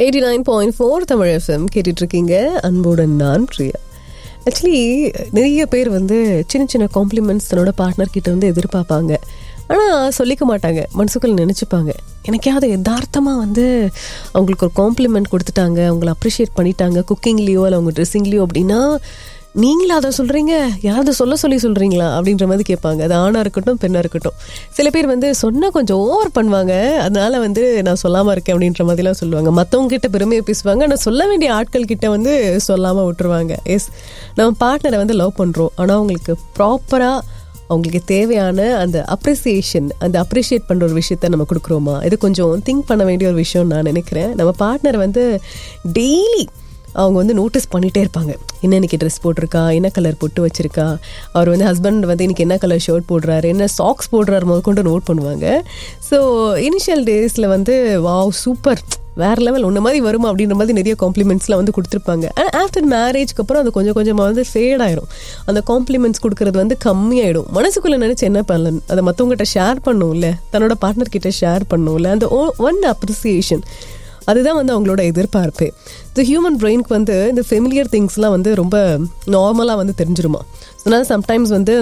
eighty nine point four Tamil FM கேட்டுட்டு இருக்கீங்க அன்புடன் நான் பிரியா ஆக்சுவலி நிறைய பேர் வந்து சின்ன சின்ன காம்ப்ளிமெண்ட்ஸ் தன்னோட பார்ட்னர் கிட்ட வந்து எதிர்பார்ப்பாங்க ஆனால் சொல்லிக்க மாட்டாங்க மனசுக்குள்ள நினச்சிப்பாங்க எனக்காவது யதார்த்தமாக வந்து அவங்களுக்கு ஒரு காம்ப்ளிமெண்ட் கொடுத்துட்டாங்க அவங்கள அப்ரிஷியேட் பண்ணிட்டாங்க குக்கிங்லேயோ இல்லை அவங்க ட்ரெஸ்ஸிங்லேயோ அப்படின்னா நீங்களா அதை சொல்கிறீங்க யாராவது சொல்ல சொல்லி சொல்கிறீங்களா அப்படின்ற மாதிரி கேட்பாங்க அது ஆணாக இருக்கட்டும் பெண்ணாக இருக்கட்டும் சில பேர் வந்து சொன்னால் கொஞ்சம் ஓவர் பண்ணுவாங்க அதனால வந்து நான் சொல்லாமல் இருக்கேன் அப்படின்ற மாதிரிலாம் சொல்லுவாங்க மற்றவங்க கிட்ட பெருமையை பேசுவாங்க ஆனால் சொல்ல வேண்டிய ஆட்கள் கிட்ட வந்து சொல்லாமல் விட்டுருவாங்க எஸ் நம்ம பார்ட்னரை வந்து லவ் பண்ணுறோம் ஆனால் அவங்களுக்கு ப்ராப்பராக அவங்களுக்கு தேவையான அந்த அப்ரிசியேஷன் அந்த அப்ரிஷியேட் பண்ணுற ஒரு விஷயத்த நம்ம கொடுக்குறோமா இது கொஞ்சம் திங்க் பண்ண வேண்டிய ஒரு விஷயம் நான் நினைக்கிறேன் நம்ம பார்ட்னர் வந்து டெய்லி அவங்க வந்து நோட்டீஸ் பண்ணிகிட்டே இருப்பாங்க என்ன இன்னைக்கு ட்ரெஸ் போட்டிருக்கா என்ன கலர் பொட்டு வச்சிருக்கா அவர் வந்து ஹஸ்பண்ட் வந்து இன்னைக்கு என்ன கலர் ஷர்ட் போடுறாரு என்ன சாக்ஸ் போடுறாரு முதல் கொண்டு நோட் பண்ணுவாங்க ஸோ இனிஷியல் டேஸில் வந்து வாவ் சூப்பர் வேற லெவல் ஒன்று மாதிரி வருமா அப்படின்ற மாதிரி நிறைய காம்ப்ளிமெண்ட்ஸ்லாம் வந்து கொடுத்துருப்பாங்க ஆனால் ஆஃப்டர் மேரேஜ்க்கு அப்புறம் அது கொஞ்சம் கொஞ்சமாக வந்து ஃபேட் ஆயிரும் அந்த காம்ப்ளிமெண்ட்ஸ் கொடுக்கறது வந்து கம்மியாயிடும் மனசுக்குள்ளே நினச்சி என்ன பண்ணல அதை மற்றவங்ககிட்ட ஷேர் பண்ணும்ல தன்னோட பார்ட்னர் கிட்ட ஷேர் பண்ணும்ல அந்த ஒன் அப்ரிசியேஷன் அதுதான் வந்து அவங்களோட எதிர்பார்ப்பு இந்த ஹியூமன் பிரெயினுக்கு வந்து இந்த ஃபெமிலியர் திங்ஸ்லாம் வந்து ரொம்ப நார்மலாக வந்து தெரிஞ்சிருமா அதனால் சம்டைம்ஸ் வந்து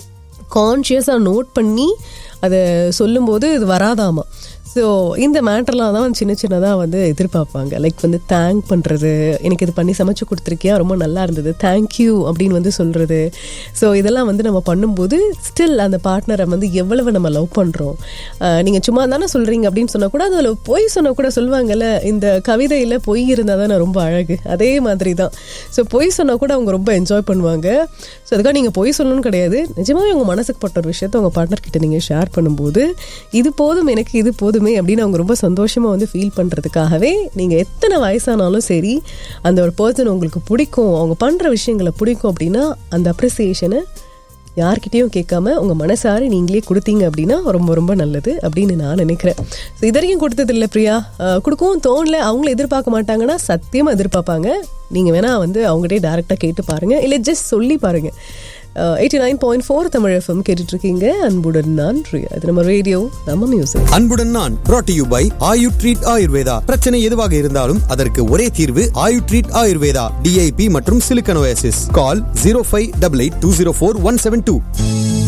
கான்ஷியஸாக நோட் பண்ணி அதை சொல்லும்போது இது வராதாமா ஸோ இந்த மேட்டர்லாம் தான் சின்ன சின்னதாக வந்து எதிர்பார்ப்பாங்க லைக் வந்து தேங்க் பண்ணுறது எனக்கு இது பண்ணி சமைச்சு கொடுத்துருக்கியா ரொம்ப நல்லா இருந்தது தேங்க்யூ அப்படின்னு வந்து சொல்கிறது ஸோ இதெல்லாம் வந்து நம்ம பண்ணும்போது ஸ்டில் அந்த பார்ட்னரை வந்து எவ்வளவு நம்ம லவ் பண்ணுறோம் நீங்கள் சும்மா தானே சொல்கிறீங்க அப்படின்னு சொன்னால் கூட அதில் பொய் சொன்னால் கூட சொல்லுவாங்கல்ல இந்த கவிதையில் பொய் இருந்தால் தானே ரொம்ப அழகு அதே மாதிரி தான் ஸோ பொய் சொன்னால் கூட அவங்க ரொம்ப என்ஜாய் பண்ணுவாங்க ஸோ அதுக்காக நீங்கள் பொய் சொல்லணும்னு கிடையாது நிஜமாவே உங்கள் மனசுக்கு பட்ட ஒரு விஷயத்த உங்கள் பார்ட்னர் கிட்ட நீங்கள் ஷேர் பண்ணும்போது இது போதும் எனக்கு இது போதுமே அப்படின்னு அவங்க ரொம்ப சந்தோஷமாக வந்து ஃபீல் பண்ணுறதுக்காகவே நீங்கள் எத்தனை வயசானாலும் சரி அந்த ஒரு பர்சன் உங்களுக்கு பிடிக்கும் அவங்க பண்ணுற விஷயங்களை பிடிக்கும் அப்படின்னா அந்த அப்ரிசியேஷனை யார்கிட்டயும் கேட்காம உங்கள் மனசார நீங்களே கொடுத்தீங்க அப்படின்னா ரொம்ப ரொம்ப நல்லது அப்படின்னு நான் நினைக்கிறேன் ஸோ இது வரைக்கும் கொடுத்தது இல்லை பிரியா அஹ் கொடுக்கவும் தோணல அவங்கள எதிர்பார்க்க மாட்டாங்கன்னா சத்தியமாக எதிர்பார்ப்பாங்க நீங்கள் வேணால் வந்து அவங்ககிட்டே டேரெக்டாக கேட்டு பாருங்கள் இல்லை ஜஸ்ட் சொல்லி பாருங்கள் eighty nine point four Tamil FM கேட்டுட்டு இருக்கீங்க அன்புடன் நான் பிரியா இது நம்ம ரேடியோ நம்ம மியூசிக் அன்புடன் நான் brought to you by Ayu treat Ayurveda பிரச்சனை எதுவாக இருந்தாலும் அதற்கு ஒரே தீர்வு ஆயு ட்ரீட் ஆயுர்வேதா டிஐபி மற்றும் சிலிக்கனோசிஸ் call zero five double eight two zero four one seven two